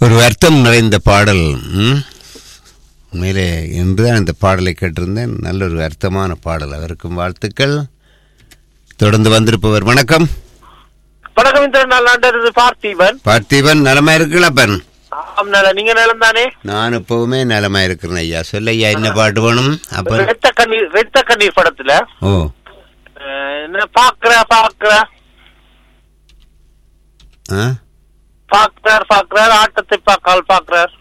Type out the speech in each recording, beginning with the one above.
ஒரு அர்த்தம் நிறைந்த பாடல் ம்? உண்மையிலே இன்றுதான் இந்த பாடலை கேட்டிருந்தேன் நல்ல ஒரு அர்த்தமான பாடல் அவருக்கும் வாழ்த்துக்கள் தொடர்ந்து வந்திருப்பவர் வணக்கம் வணக்கம் இந்த நாளாண்டது பார்த்திபன் பார்த்திபன் நலமா இருக்கலப்பன் ஆம் நல்ல நீங்க நிலம் தானே நான் எப்பவுமே நலமா இருக்கிறேன் ஐயா சொல்ல ஐயா என்ன பாட்டு வேணும் அப்ப ரெத்த கண்ணீர் ரெத்த கண்ணீர் படத்துல ஓ அஹ், என்ன பாக்குற பாக்குற ஆ பாக்குறார் பாக்குறார் ஆட்டத்தை பார்க்கால் பாக்குறார்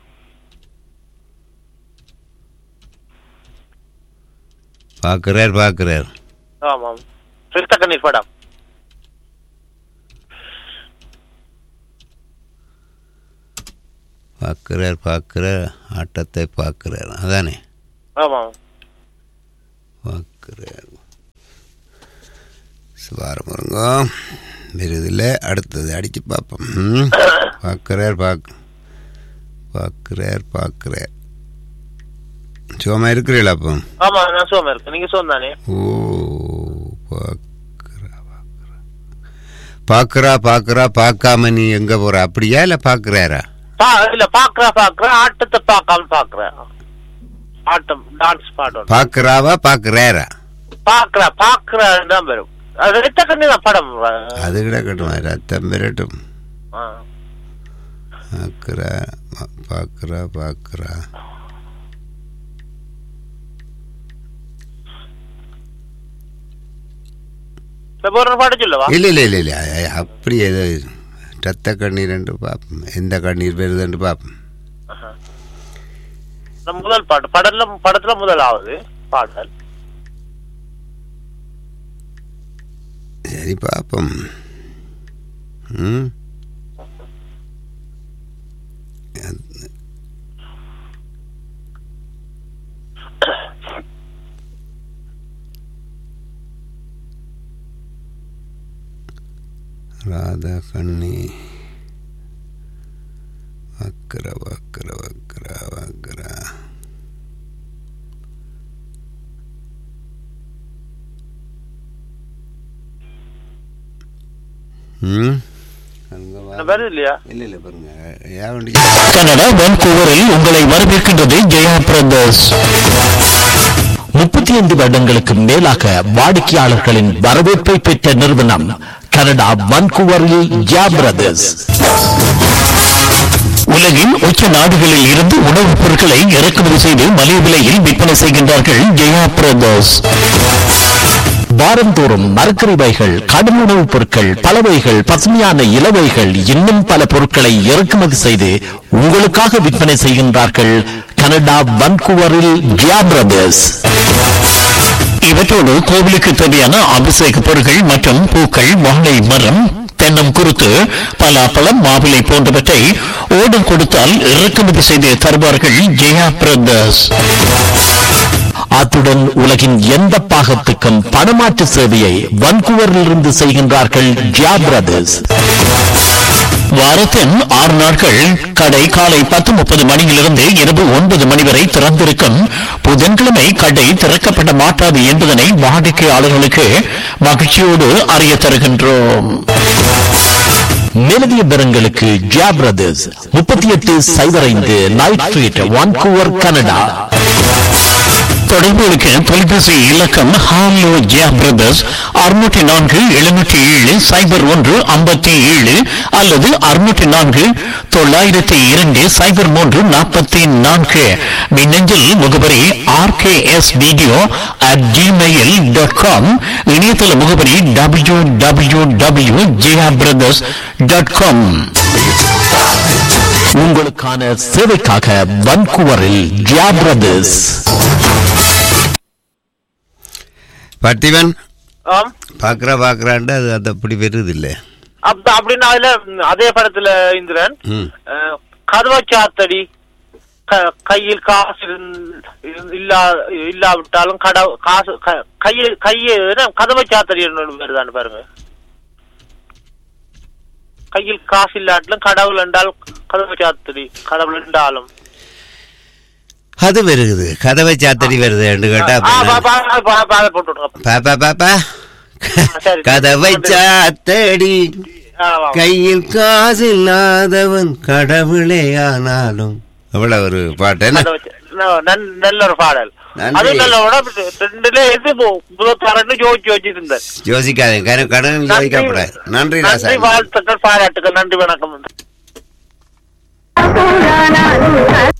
பார்க்கிறார் பார்க்கிறார் ஆமாம் ரெத்த கண்ணீர் படம் பார்க்கிறார் பார்க்கிறார் ஆட்டத்தை பார்க்கிறார் அதானே ஆமாம் பார்க்கிறார் சுவாரமுருங்க விருதில் அடுத்தது அடித்து பார்ப்போம் ம். பார்க்கிறார் பார்க்க பார்க்கிறார் பார்க்கிறார் சுகமா இருக்கிறீங்களா அப்போ ஆமா நான் சுகமா இருக்கேன் நீங்க சுகம் தானே ஓ பார்க்குறா பார்க்குறா பார்க்குறா பார்க்குறா பார்க்காம நீ எங்கே போற அப்படியா இல்லை பார்க்குறாரா பா இல்ல பாக்குறா பாக்குற ஆட்டத்தை பார்க்காம பாக்குற ஆட்டம் டான்ஸ் பாடணும் பார்க்குறாவா பார்க்குறாரா பாக்குறா பாக்குறா தான் வரும் அது ரெத்த கண்ணீர் தான் படம் அது கூட கட்டும் ரத்தம் விரட்டும் ஆ. பார்க்குறா பார்க்குறா பார்க்குறா இப்ப ஒரு பாடம் சொல்லவா இல்லை இல்லை இல்லை இல்லை அ- அப்படி ஏதோ ரத்த கண்ணீர் என்று பார்ப்போம் எந்த கண்ணீர் வருதுன்னு பார்ப்போம் ஆஹா. இந்த முதல் பாட்டு படத்துல படத்துல முதலாவது பாடல் சரி பார்ப்போம் ம் ராதா கண்ணி வக்கர வக்கர வக்கர வக்கர ம் அங்க வா. என்ன வருது இல்லையா இல்ல இல்ல பாருங்க ஏன் வண்டி கனடா வான்கூவரில் உங்களை வரவேற்கின்றது ஜெயா பிரதர்ஸ் முப்பத்தி ஐந்து வருடங்களுக்கு மேலாக வாடிக்கையாளர்களின் வரவேற்பை பெற்ற நிறுவனம் கனடா வான்கூவரில் ஜெயா பிரதர்ஸ் உலகின் உச்ச நாடுகளில் இருந்து உணவுப் பொருட்களை இறக்குமதி செய்து மலிவு விலையில் விற்பனை செய்கின்றார்கள் ஜெயா பிரதர்ஸ் வாரந்தோறும் மரக்கறிவைகள் கடும் உணவுப் பொருட்கள் பலவைகள் பசுமையான இலவைகள் இன்னும் பல பொருட்களை இறக்குமதி செய்து உங்களுக்காக விற்பனை செய்கின்றார்கள் கனடா வன்கூவரில் ஜியா பிரதர்ஸ் இவற்றோடு கோவிலுக்கு தேவையான அபிஷேக பொருட்கள் மற்றும் பூக்கள் வாழை மரம் தென்னம் குருத்து பலாப்பழம் மாவிலை போன்றவற்றை ஓடம் கொடுத்தால் இறக்குமதி செய்து தருவார்கள் ஜெயா பிரதர்ஸ் அத்துடன் உலகின் எந்த பாகத்துக்கும் பணமாற்று சேவையை வன்கூவரிலிருந்து செய்கின்றார்கள் ஜியா பிரதர்ஸ் வாரத்தின் ஆறு நாட்கள் கடை காலை பத்து முப்பது மணியிலிருந்து இரவு ஒன்பது மணி வரை திறந்திருக்கும் புதன்கிழமை கடை திறக்கப்பட மாட்டாது என்பதனை வாடிக்கையாளர்களுக்கு மகிழ்ச்சியோடு அறிய தருகின்றோம் மேலதிக விவரங்களுக்கு ஜியா பிரதர்ஸ் முப்பத்தி எட்டு சைபர் ஐந்து நைட் ஸ்ட்ரீட் வான்கூவர் கனடா தொடர்புகளுக்கு தொலைபேசி இலக்கம் ஹாலோ ஜியா பிரதர்ஸ் அறுநூற்றி நான்கு எழுநூற்றி ஏழு சைபர் ஒன்று ஐம்பத்தி ஏழு அல்லது அறுநூற்றி நான்கு தொள்ளாயிரத்தி இரண்டு சைபர் மூன்று நாற்பத்தி நான்கு மின்னஞ்சல் முகவரி RKS video at Gmail dot com இணையதள முகவரி W W W Zia brothers dot com உங்களுக்கான சேவைக்காக வன்கூவரில் ஜியா பிரதர்ஸ் பார்த்திபன் ஆம் பார்க்குறா பார்க்குறான்ட்டு அது அது அப்படி வருது இல்லை அப்ப அப்படின்னா அதுல ம், அதே படத்துல இந்திரன் ம் அஹ், கதவை சாத்தடி க- கையில் காசு இருந்- இருந்- இல்லா இல்லாவிட்டாலும் கடவு காசு க- கையில் கையை என்ன, கதவை சாத்தடி வருதான்னு பாருங்க கையில் காசு இல்லாட்டிலும் கடவுள் என்றால் கதவை சாத்தடி கடவுள் என்றாலும் அது வருகுது கதவை சாத்தடி வருது கேட்டா ஆ, பா- பா- பா- பா- அதை போட்டு விடுங்க. பாப்பா பாப்பா சரி. கதவை சாத்தடி ஆமா. கையில் காசு இல்லாதவன் கடவுளே ஆனாலும் எவ்வளவு ஒரு பாட்டு என்ன அதை வச்சு- ந- நன்- நல்ல ஒரு பாடல் நன்றி. அது நல்ல விட ரெண்டுல எது புதத்தாரன்னு யோசிச்சு வச்சிருந்தேன் யோசிக்காதீங்க கடன் கடன் யோசிக்கப்படாது நன்றி ராசா நன்றி வாழ்த்துக்கள் பாராட்டுக்கள் நன்றி வணக்கம் புராணாலும்